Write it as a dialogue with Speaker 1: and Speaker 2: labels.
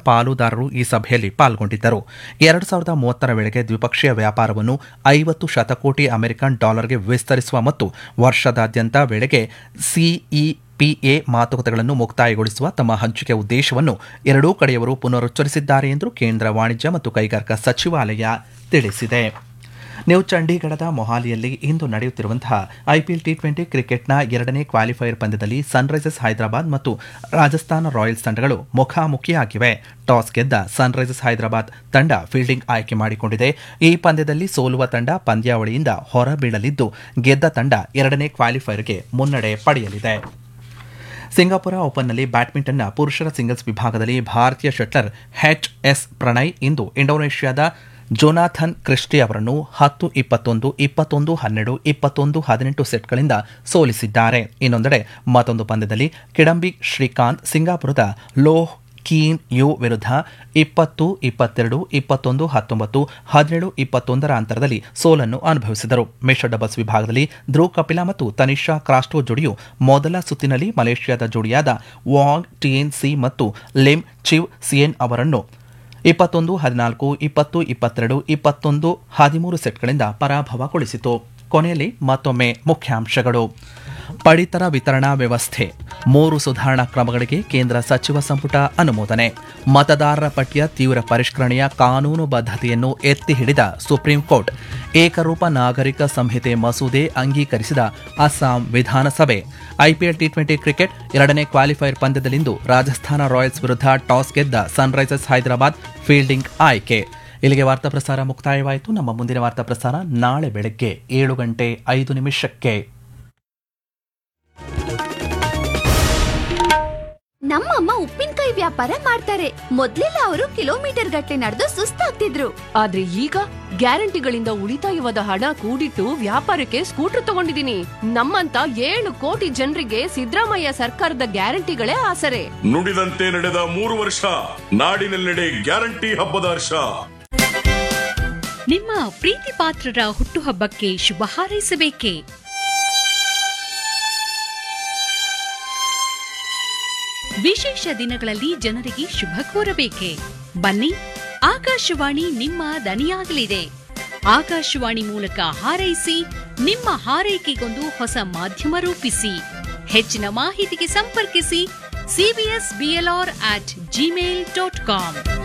Speaker 1: ಪಾಲುದಾರರು ಈ ಸಭೆಯಲ್ಲಿ ಪಾಲ್ಗೊಂಡಿದ್ದರು ಎರಡು ಸಾವಿರದ ಮೂವತ್ತರ ವೇಳೆಗೆ ದ್ವಿಪಕ್ಷೀಯ ವ್ಯಾಪಾರವನ್ನು ಐವತ್ತು ಶತಕೋಟಿ ಅಮೆರಿಕನ್ ಡಾಲರ್ಗೆ ವಿಸ್ತರಿಸುವ ಮತ್ತು ವರ್ಷದಾದ್ಯಂತ ವೇಳೆಗೆ ಸಿಇ ಪಿಎ ಮಾತುಕತೆಗಳನ್ನು ಮುಕ್ತಾಯಗೊಳಿಸುವ ತಮ್ಮ ಹಂಚಿಕೆ ಉದ್ದೇಶವನ್ನು ಎರಡೂ ಕಡೆಯವರು ಪುನರುಚ್ಚರಿಸಿದ್ದಾರೆ ಎಂದು ಕೇಂದ್ರ ವಾಣಿಜ್ಯ ಮತ್ತು ಕೈಗಾರಿಕಾ ಸಚಿವಾಲಯ ತಿಳಿಸಿದೆ ನ್ಯೂ ಚಂಡೀಗಢದ ಮೊಹಾಲಿಯಲ್ಲಿ ಇಂದು ನಡೆಯುತ್ತಿರುವಂತಹ ಐಪಿಎಲ್ ಟಿ ಟ್ವೆಂಟಿ ಕ್ರಿಕೆಟ್ನ ಎರಡನೇ ಕ್ವಾಲಿಫೈಯರ್ ಪಂದ್ಯದಲ್ಲಿ ಸನ್ರೈಸರ್ಸ್ ಹೈದರಾಬಾದ್ ಮತ್ತು ರಾಜಸ್ಥಾನ ರಾಯಲ್ಸ್ ತಂಡಗಳು ಮುಖಾಮುಖಿಯಾಗಿವೆ ಟಾಸ್ ಗೆದ್ದ ಸನ್ರೈಸರ್ಸ್ ಹೈದರಾಬಾದ್ ತಂಡ ಫೀಲ್ಡಿಂಗ್ ಆಯ್ಕೆ ಮಾಡಿಕೊಂಡಿದೆ ಈ ಪಂದ್ಯದಲ್ಲಿ ಸೋಲುವ ತಂಡ ಪಂದ್ಯಾವಳಿಯಿಂದ ಹೊರಬೀಳಲಿದ್ದು ಗೆದ್ದ ತಂಡ ಎರಡನೇ ಕ್ವಾಲಿಫೈಯರ್ಗೆ ಮುನ್ನಡೆ ಪಡೆಯಲಿದೆ ಸಿಂಗಾಪುರ ಓಪನ್ನಲ್ಲಿ ಬ್ಯಾಡ್ಮಿಂಟನ್ನ ಪುರುಷರ ಸಿಂಗಲ್ಸ್ ವಿಭಾಗದಲ್ಲಿ ಭಾರತೀಯ ಶಟ್ಲರ್ ಎಚ್ ಎಸ್ ಪ್ರಣಯ್ ಇಂದು ಇಂಡೋನೇಷ್ಯಾದ ಜೊನಾಥನ್ ಕ್ರಿಸ್ಟಿ ಅವರನ್ನು ಹತ್ತು ಇಪ್ಪತ್ತೊಂದು ಇಪ್ಪತ್ತೊಂದು ಹನ್ನೆರಡು ಇಪ್ಪತ್ತೊಂದು ಹದಿನೆಂಟು ಸೆಟ್ಗಳಿಂದ ಸೋಲಿಸಿದ್ದಾರೆ ಇನ್ನೊಂದೆಡೆ ಮತ್ತೊಂದು ಪಂದ್ಯದಲ್ಲಿ ಕಿಡಂಬಿ ಶ್ರೀಕಾಂತ್ ಸಿಂಗಾಪುರದ ಲೋಹ್ ಕೀನ್ ಯು ವಿರುದ್ಧ ಇಪ್ಪತ್ತು ಇಪ್ಪತ್ತೆರಡು ಇಪ್ಪತ್ತೊಂದು ಹತ್ತೊಂಬತ್ತು ಹದಿನೇಳು ಇಪ್ಪತ್ತೊಂದರ ಅಂತರದಲ್ಲಿ ಸೋಲನ್ನು ಅನುಭವಿಸಿದರು ಮಿಶ್ರ ಡಬಲ್ಸ್ ವಿಭಾಗದಲ್ಲಿ ಧ್ರುವ್ ಕಪಿಲಾ ಮತ್ತು ತನಿಷಾ ಕ್ರಾಸ್ಟೋ ಜೋಡಿಯು ಮೊದಲ ಸುತ್ತಿನಲ್ಲಿ ಮಲೇಷ್ಯಾದ ಜೋಡಿಯಾದ ವಾಂಗ್ ಟಿಎನ್ ಸಿ ಮತ್ತು ಲೆಮ್ ಚಿವ್ ಸಿಯೆನ್ ಅವರನ್ನು ಇಪ್ಪತ್ತೊಂದು ಹದಿನಾಲ್ಕು ಇಪ್ಪತ್ತು ಇಪ್ಪತ್ತೆರಡು ಇಪ್ಪತ್ತೊಂದು ಹದಿಮೂರು ಸೆಟ್ಗಳಿಂದ ಪರಾಭವಗೊಳಿಸಿತು ಕೊನೆಯಲ್ಲಿ ಮತ್ತೊಮ್ಮೆ ಮುಖ್ಯಾಂಶಗಳು ಪಡಿತರ ವಿತರಣಾ ವ್ಯವಸ್ಥೆ ಮೂರು ಸುಧಾರಣಾ ಕ್ರಮಗಳಿಗೆ ಕೇಂದ್ರ ಸಚಿವ ಸಂಪುಟ ಅನುಮೋದನೆ ಮತದಾರರ ಪಟ್ಟಿಯ ತೀವ್ರ ಪರಿಷ್ಕರಣೆಯ ಕಾನೂನು ಬದ್ಧತೆಯನ್ನು ಎತ್ತಿ ಹಿಡಿದ ಸುಪ್ರೀಂ ಕೋರ್ಟ್ ಏಕರೂಪ ನಾಗರಿಕ ಸಂಹಿತೆ ಮಸೂದೆ ಅಂಗೀಕರಿಸಿದ ಅಸ್ಸಾಂ ವಿಧಾನಸಭೆ ಐಪಿಎಲ್ ಟಿ ಟ್ವೆಂಟಿ ಕ್ರಿಕೆಟ್ ಎರಡನೇ ಕ್ವಾಲಿಫೈಯರ್ ಪಂದ್ಯದಲ್ಲಿಂದು ರಾಜಸ್ಥಾನ ರಾಯಲ್ಸ್ ವಿರುದ್ಧ ಟಾಸ್ ಗೆದ್ದ ಸನ್ರೈಸರ್ಸ್ ಹೈದರಾಬಾದ್ ಫೀಲ್ಡಿಂಗ್ ಆಯ್ಕೆ ಇಲ್ಲಿಗೆ ವಾರ್ತಾ ಪ್ರಸಾರ ಮುಕ್ತಾಯವಾಯಿತು ನಮ್ಮ ಮುಂದಿನ ವಾರ್ತಾ ಪ್ರಸಾರ ನಾಳೆ ಬೆಳಗ್ಗೆ ಏಳು ಗಂಟೆ ಐದು ನಿಮಿಷಕ್ಕೆ
Speaker 2: ನಮ್ಮಮ್ಮ ಉಪ್ಪಿನಕಾಯಿ ವ್ಯಾಪಾರ ಮಾಡ್ತಾರೆ ಮೊದ್ಲೆಲ್ಲ ಅವರು ಕಿಲೋಮೀಟರ್ ಗಟ್ಟಲೆ ನಡೆದು ಸುಸ್ತಾಗ್ತಿದ್ರು
Speaker 3: ಆದ್ರೆ ಈಗ ಗ್ಯಾರಂಟಿಗಳಿಂದ ಉಳಿತಾಯವಾದ ಹಣ ಕೂಡಿಟ್ಟು ವ್ಯಾಪಾರಕ್ಕೆ ಸ್ಕೂಟರ್ ತಗೊಂಡಿದೀನಿ ನಮ್ಮಂತ ಏಳು ಕೋಟಿ ಜನರಿಗೆ ಸಿದ್ದರಾಮಯ್ಯ ಸರ್ಕಾರದ ಗ್ಯಾರಂಟಿಗಳೇ ಆಸರೆ
Speaker 4: ನುಡಿದಂತೆ ನಡೆದ ಮೂರು ವರ್ಷ ನಾಡಿನೆಲ್ಲೆಡೆ ಗ್ಯಾರಂಟಿ ಹಬ್ಬದ ಹರ್ಷ
Speaker 5: ನಿಮ್ಮ ಪ್ರೀತಿ ಪಾತ್ರರ ಹುಟ್ಟುಹಬ್ಬಕ್ಕೆ ಶುಭ ಹಾರೈಸಬೇಕೇ ವಿಶೇಷ ದಿನಗಳಲ್ಲಿ ಜನರಿಗೆ ಶುಭ ಕೋರಬೇಕೆ ಬನ್ನಿ ಆಕಾಶವಾಣಿ ನಿಮ್ಮ ದನಿಯಾಗಲಿದೆ ಆಕಾಶವಾಣಿ ಮೂಲಕ ಹಾರೈಸಿ ನಿಮ್ಮ ಹಾರೈಕೆಗೊಂದು ಹೊಸ ಮಾಧ್ಯಮ ರೂಪಿಸಿ ಹೆಚ್ಚಿನ ಮಾಹಿತಿಗೆ ಸಂಪರ್ಕಿಸಿ CBS BLR at Gmail dot com